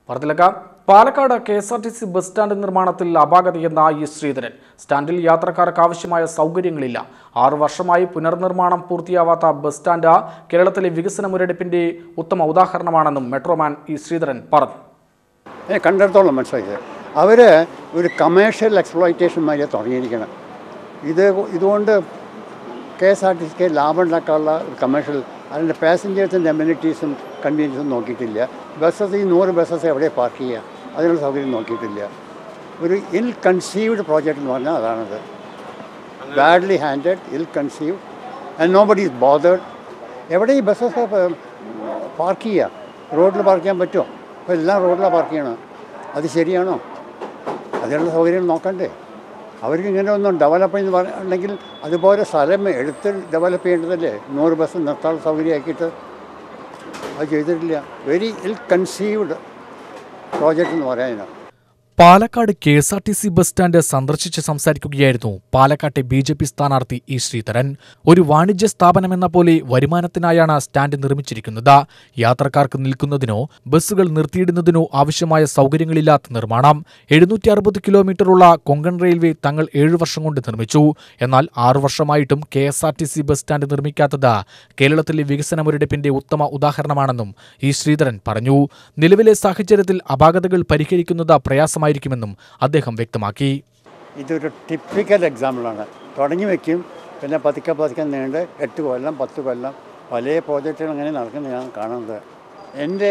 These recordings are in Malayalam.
വാർത്തയിലേക്ക് Palakkad K S R T C bus stand നിർമ്മാണത്തിൽ അപാകതയെന്ന ഇ ശ്രീധരൻ സ്റ്റാൻഡിൽ യാത്രക്കാർക്ക് ആവശ്യമായ സൗകര്യങ്ങളില്ല ആറു വർഷമായി പുനർനിർമ്മാണം പൂർത്തിയാവാത്ത ബസ് സ്റ്റാൻഡ് കേരളത്തിലെ വികസന മുരടിപ്പിന്റെ ഉത്തമ ഉദാഹരണമാണെന്നും മെട്രോമാൻ ഇ ശ്രീധരൻ പറഞ്ഞു ഏ, കണ്ടിടത്തോളം മനസ്സിലാക്കിയത് അവർ ഒരു കമേഴ്ഷ്യൽ എക്സ്പ്ലോയിറ്റേഷൻ മാതിരി തുടങ്ങിയിരിക്കണം ഇത് ഇതുകൊണ്ട് കെ എസ് ആർ ടി സിക്ക് ലാഭം ഉണ്ടാക്കാനുള്ള ഒരു കമേഴ്ഷ്യൽ അതിൻ്റെ പാസഞ്ചേഴ്സിൻ്റെ അമ്യൂണിറ്റീസും കൺവീനിയൻസും നോക്കിയിട്ടില്ല ബസ്സസ് ഈ നൂറ് ബസ്സസ് എവിടെ പാർക്ക് ചെയ്യുക അതിനുള്ള സൗകര്യം നോക്കിയിട്ടില്ല ഒരു ഇൽ കൺസീവ്ഡ് പ്രോജക്റ്റ് എന്ന് പറഞ്ഞാൽ അതാണത് badly handed ill conceived and nobody is bothered എവിടെ ഈ ബസ്സസ് പാർക്ക് ചെയ്യുക റോഡിൽ പാർക്ക് ചെയ്യാൻ പറ്റുമോ ഇപ്പോൾ എല്ലാം റോഡിലാണ് പാർക്ക് ചെയ്യണം അത് ശരിയാണോ അതിനുള്ള സൗകര്യം നോക്കണ്ടേ അവർക്ക് ഇങ്ങനെ ഒന്നും ഡെവലപ്പ് എന്ന് പറഞ്ഞിട്ടുണ്ടെങ്കിൽ അതുപോലെ സ്ഥലം എടുത്ത് ഡെവലപ്പ് ചെയ്യേണ്ടതല്ലേ നൂറ് ബസ് നിർത്താനുള്ള സൗകര്യമാക്കിയിട്ട് അത് ചെയ്തിട്ടില്ല വെരി ഇൽ കൺസീവ്ഡ് പ്രോജക്റ്റ് എന്ന് പറയാനാണ് Palakkad K S R T C bus stand സന്ദർശിച്ച് സംസാരിക്കുകയായിരുന്നു പാലക്കാട്ടെ ബി ജെ പി സ്ഥാനാർത്ഥി ഇ ശ്രീധരൻ ഒരു വാണിജ്യ സ്ഥാപനമെന്ന പോലെ വരുമാനത്തിനായാണ് സ്റ്റാൻഡ് നിർമ്മിച്ചിരിക്കുന്നത് യാത്രക്കാർക്ക് നിൽക്കുന്നതിനോ ബസ്സുകൾ നിർത്തിയിടുന്നതിനോ ആവശ്യമായ സൗകര്യങ്ങളില്ലാത്ത നിർമ്മാണം എഴുന്നൂറ്റി അറുപത് കിലോമീറ്ററുള്ള കൊങ്കൺ റെയിൽവേ തങ്ങൾ ഏഴു വർഷം കൊണ്ട് നിർമ്മിച്ചു എന്നാൽ ആറു വർഷമായിട്ടും K S R T C bus stand നിർമ്മിക്കാത്തത് കേരളത്തിലെ വികസന മുരടിപ്പിന്റെ ഉത്തമ ഉദാഹരണമാണെന്നും ഇ ശ്രീധരൻ പറഞ്ഞു നിലവിലെ സാഹചര്യത്തിൽ അപാകതകൾ പരിഹരിക്കുന്നത് പ്രയാസമായിരിക്കുമെന്നും അദ്ദേഹം വ്യക്തമാക്കി ഇതൊരു ടിപ്പിക്കൽ എക്സാമ്പിളാണ് തുടങ്ങി വയ്ക്കും പിന്നെ പതുക്കെ പതുക്കെ നീണ്ട് എട്ട് കൊല്ലം പത്ത് കൊല്ലം പല പ്രോജക്റ്റുകൾ അങ്ങനെ നടക്കുന്നത് ഞാൻ കാണുന്നത് എൻ്റെ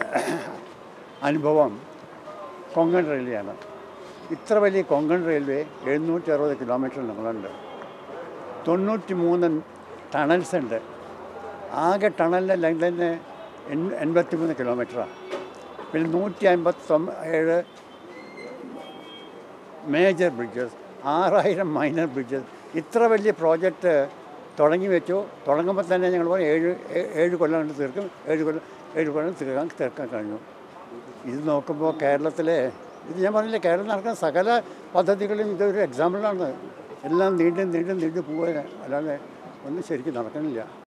അനുഭവം കൊങ്കൺ റെയിൽവേയാണ് ഇത്ര വലിയ കൊങ്കൺ റെയിൽവേ എഴുന്നൂറ്റി അറുപത് കിലോമീറ്റർ നീളമുണ്ട് തൊണ്ണൂറ്റി മൂന്ന് ടണൽസ് ഉണ്ട് ആകെ ടണലിൻ്റെ ലെങ്ത് തന്നെ എൺ- എൺപത്തി മൂന്ന് കിലോമീറ്ററാണ് പിന്നെ നൂറ്റി അമ്പത്തൊമ്പ ഏഴ് മേജർ ബ്രിഡ്ജസ് ആറായിരം മൈനർ ബ്രിഡ്ജസ് ഇത്ര വലിയ പ്രോജക്റ്റ് തുടങ്ങി വെച്ചു തുടങ്ങുമ്പോൾ തന്നെ ഞങ്ങൾ പറയും ഏഴ് ഏ- ഏഴ് കൊല്ലം കൊണ്ട് തീർക്കും ഏഴ് കൊല്ലം ഏഴ് കൊല്ലം തീർക്കാൻ തീർക്കാൻ കഴിഞ്ഞു ഇത് നോക്കുമ്പോൾ കേരളത്തിലെ ഇത് ഞാൻ പറഞ്ഞില്ല കേരളം നടക്കുന്ന സകല പദ്ധതികളും ഇതൊരു എക്സാമ്പിളാണ് എല്ലാം നീണ്ടും നീണ്ടും നീണ്ടു പോകാൻ അല്ലാതെ ഒന്നും ശരിക്കും നടക്കണില്ല